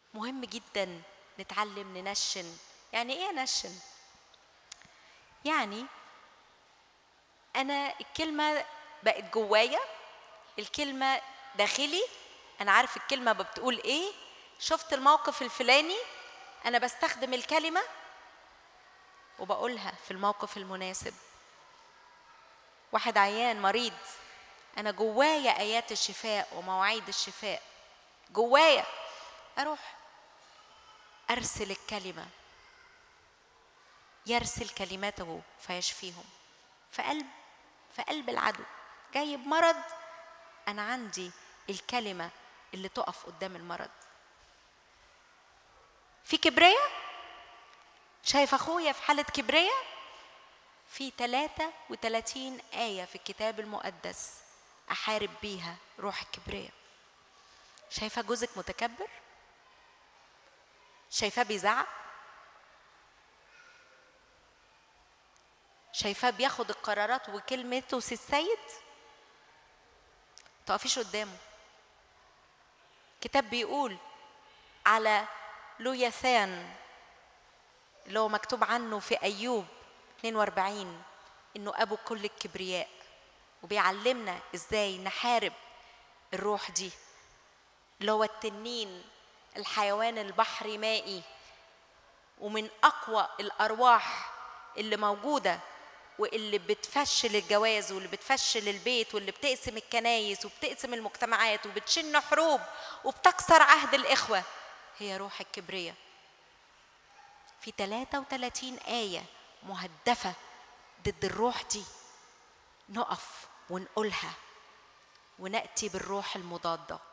مهم جدا نتعلم ننشن يعني ايه انشن يعني انا الكلمه بقت جوايا الكلمه داخلي انا عارف الكلمه بتقول ايه شفت الموقف الفلاني انا بستخدم الكلمه وبقولها في الموقف المناسب واحد عيان مريض انا جوايا ايات الشفاء ومواعيد الشفاء جوايا اروح ارسل الكلمه يرسل كلماته فيشفيهم في قلب في قلب العدو جاي بمرض انا عندي الكلمه اللي تقف قدام المرض في كبرية شايف أخويا في حالة كبرية في 33 آية في الكتاب المقدس أحارب بيها روح الكبرية شايفة جوزك متكبر شايفاه بيزعق شايفاه بياخد القرارات وكلمته سي السيد تقفيش قدامه كتاب بيقول على لوياثان اللي هو مكتوب عنه في أيوب 42 إنه أبو كل الكبرياء وبيعلمنا إزاي نحارب الروح دي اللي هو التنين الحيوان البحري مائي ومن أقوى الأرواح اللي موجودة واللي بتفشل الجواز واللي بتفشل البيت واللي بتقسم الكنايس وبتقسم المجتمعات وبتشن حروب وبتكسر عهد الإخوة هي روح الكبرية في 33 آية مهدفة ضد الروح دي نقف ونقولها ونأتي بالروح المضادة